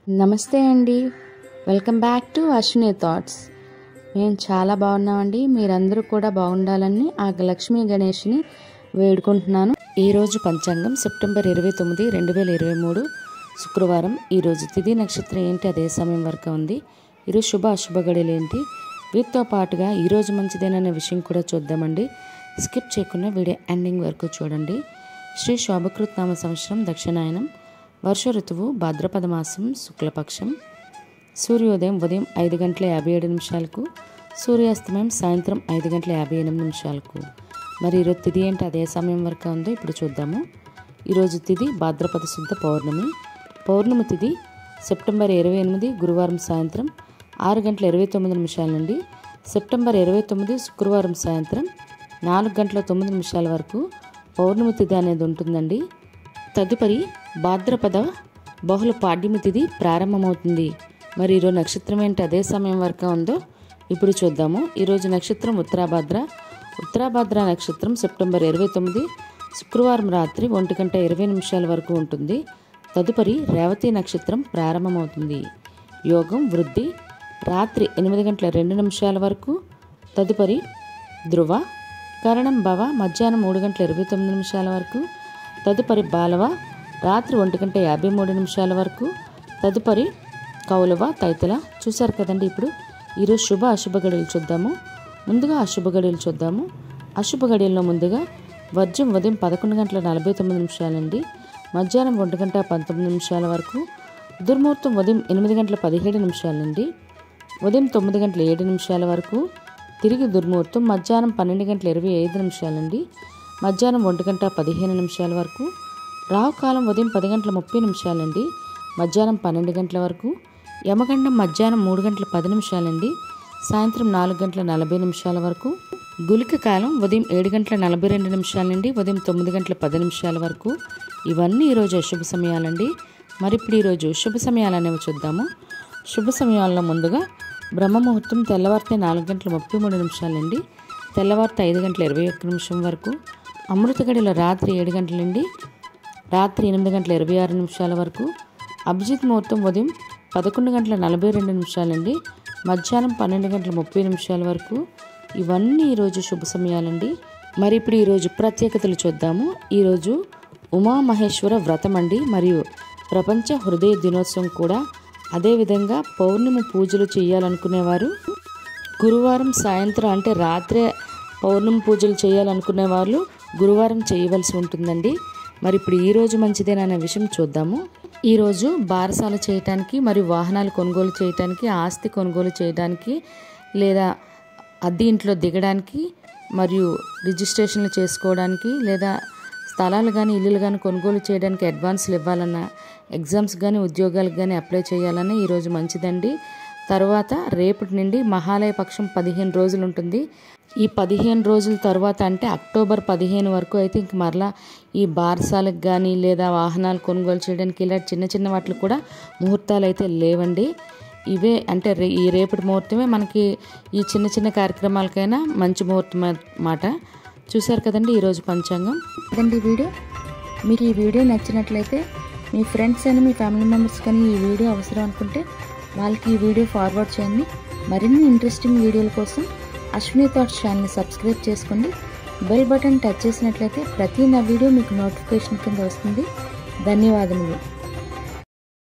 నమస్తే అండి welcome back to Ashwini thoughts మేము చాలా బాగున్నామండి మీరందరూ కూడా బాగుండాలని ఆ లక్ష్మీ గణేష్ని వేడుకుంటున్నాను ఈరోజు పంచాంగం సెప్టెంబర్ ఇరవై తొమ్మిది రెండు వేల ఇరవై మూడు శుక్రవారం ఈరోజు తిథి నక్షత్రం ఏంటి అదే సమయం వరకు ఉంది ఈరోజు శుభ అశుభ గడియలు ఏంటి వీటితో పాటుగా ఈరోజు మంచిదేననే విషయం కూడా చూద్దామండి స్కిప్ చేయకుండా వీడియో ఎండింగ్ వరకు చూడండి శ్రీ శోభకృత్ నామ సంవత్సరం దక్షిణాయనం వర్ష ఋతువు భాద్రపద మాసం శుక్లపక్షం సూర్యోదయం ఉదయం ఐదు గంటల యాభై ఏడు నిమిషాలకు సూర్యాస్తమయం సాయంత్రం ఐదు గంటల యాభై ఎనిమిది నిమిషాలకు మరి ఈరోజు తిథి ఏంటి అదే సమయం వరకు ఉందో ఇప్పుడు చూద్దాము ఈరోజు తిథి భాద్రపద శుద్ధ పౌర్ణమి పౌర్ణమి తిథి సెప్టెంబర్ ఇరవై ఎనిమిది గురువారం సాయంత్రం ఆరు గంటల ఇరవై తొమ్మిది నిమిషాల నుండి సెప్టెంబర్ ఇరవై తొమ్మిది శుక్రవారం సాయంత్రం నాలుగు గంటల తొమ్మిది నిమిషాల వరకు పౌర్ణమి తిథి అనేది ఉంటుందండి తదుపరి భాద్రపద బహుళ పాడ్యమి తిథి ప్రారంభమవుతుంది మరి ఈరోజు నక్షత్రం ఏంటి అదే సమయం వరకు ఉందో ఇప్పుడు చూద్దాము ఈరోజు నక్షత్రం ఉత్తరాభాద్ర ఉత్తరాభాద్ర నక్షత్రం సెప్టెంబర్ ఇరవై తొమ్మిది శుక్రవారం రాత్రి ఒంటి గంట ఇరవై నిమిషాల వరకు ఉంటుంది తదుపరి రేవతి నక్షత్రం ప్రారంభమవుతుంది యోగం వృద్ధి రాత్రి ఎనిమిది గంటల రెండు నిమిషాల వరకు తదుపరి ధ్రువ కరణం భవ మధ్యాహ్నం మూడు గంటల ఇరవై తొమ్మిది నిమిషాల వరకు తదుపరి బాలవ రాత్రి ఒంటి గంట యాభై మూడు నిమిషాల వరకు తదుపరి కౌలవ తైతల చూశారు కదండి ఇప్పుడు ఈరోజు శుభ అశుభ గడియలు చూద్దాము ముందుగా అశుభ గడియలు చూద్దాము అశుభ గడియల్లో ముందుగా వర్జం ఉదయం పదకొండు గంటల నలభై తొమ్మిది నిమిషాల నుండి మధ్యాహ్నం ఒంటి గంట పంతొమ్మిది నిమిషాల వరకు దుర్ముహూర్తం ఉదయం ఎనిమిది గంటల పదిహేడు నిమిషాల నుండి ఉదయం తొమ్మిది గంటల ఏడు నిమిషాల వరకు తిరిగి దుర్ముహూర్తం మధ్యాహ్నం పన్నెండు గంటల ఇరవై ఐదు నిమిషాల నుండి మధ్యాహ్నం ఒంటి గంట పదిహేను నిమిషాల వరకు రావుకాలం ఉదయం పది గంటల ముప్పై నిమిషాల నుండి మధ్యాహ్నం పన్నెండు గంటల వరకు యమగండం మధ్యాహ్నం మూడు గంటల పది నిమిషాల నుండి సాయంత్రం నాలుగు గంటల నలభై నిమిషాల వరకు గులిక కాలం ఉదయం ఏడు గంటల నలభై రెండు నిమిషాల నుండి ఉదయం తొమ్మిది గంటల పది నిమిషాల వరకు ఇవన్నీ ఈరోజు అశుభ సమయాలండి మరి ఇప్పుడు ఈరోజు శుభ సమయాలు అనేవి చూద్దాము శుభ సమయాల్లో ముందుగా బ్రహ్మముహూర్తం తెల్లవారితే నాలుగు గంటల ముప్పై మూడు నిమిషాల నుండి తెల్లవారితే ఐదు గంటల ఇరవై ఒక్క నిమిషం వరకు అమృత గడిలో రాత్రి ఏడు గంటల నుండి రాత్రి ఎనిమిది గంటల ఇరవై ఆరు నిమిషాల వరకు అభిజిత్ ముహూర్తం ఉదయం పదకొండు గంటల నలభై రెండు నిమిషాల నుండి మధ్యాహ్నం పన్నెండు గంటల ముప్పై నిమిషాల వరకు ఇవన్నీ ఈరోజు శుభ సమయాలండి మరి ఇప్పుడు ఈరోజు ప్రత్యేకతలు చూద్దాము ఈరోజు ఉమామహేశ్వర వ్రతం అండి మరియు ప్రపంచ హృదయ దినోత్సవం కూడా అదేవిధంగా పౌర్ణమి పూజలు చేయాలనుకునేవారు గురువారం సాయంత్రం అంటే రాత్రే పౌర్ణమి పూజలు చేయాలనుకునే వాళ్ళు గురువారం చేయవలసి ఉంటుందండి మరి ఇప్పుడు ఈ రోజు మంచిదేననే విషయం చూద్దాము ఈరోజు బారసాల చేయటానికి మరియు వాహనాలు కొనుగోలు చేయటానికి ఆస్తి కొనుగోలు చేయడానికి లేదా అద్దె ఇంట్లో దిగడానికి మరియు రిజిస్ట్రేషన్లు చేసుకోవడానికి లేదా స్థలాలు కానీ ఇల్లులు కానీ కొనుగోలు చేయడానికి అడ్వాన్స్లు ఇవ్వాలన్నా ఎగ్జామ్స్ కానీ ఉద్యోగాలకు కానీ అప్లై చేయాలన్నా ఈరోజు మంచిదండి తర్వాత రేపటి నుండి మహాలయ పక్షం పదిహేను రోజులు ఉంటుంది ఈ పదిహేను రోజుల తర్వాత అంటే అక్టోబర్ పదిహేను వరకు అయితే ఇంక మరలా ఈ బారసాలకు కానీ లేదా వాహనాలు కొనుగోలు చేయడానికి ఇలా చిన్న చిన్న వాటికి కూడా ముహూర్తాలు అయితే లేవండి ఇవే అంటే రే ఈ రేపటి ముహూర్తమే మనకి ఈ చిన్న చిన్న కార్యక్రమాలకైనా మంచి ముహూర్తం మాట చూశారు కదండి ఈరోజు పంచాంగం కదండి ఈ వీడియో మీకు ఈ వీడియో నచ్చినట్లయితే మీ ఫ్రెండ్స్ అని మీ ఫ్యామిలీ మెంబర్స్ కానీ ఈ వీడియో అవసరం అనుకుంటే వాళ్ళకి ఈ వీడియో ఫార్వర్డ్ చేయండి మరిన్ని ఇంట్రెస్టింగ్ వీడియోల కోసం అశ్విని థాట్స్ ఛానల్ని సబ్స్క్రైబ్ చేసుకోండి బెల్ బటన్ టచ్ చేసినట్లయితే ప్రతి నా వీడియో మీకు నోటిఫికేషన్ కింద వస్తుంది ధన్యవాదములు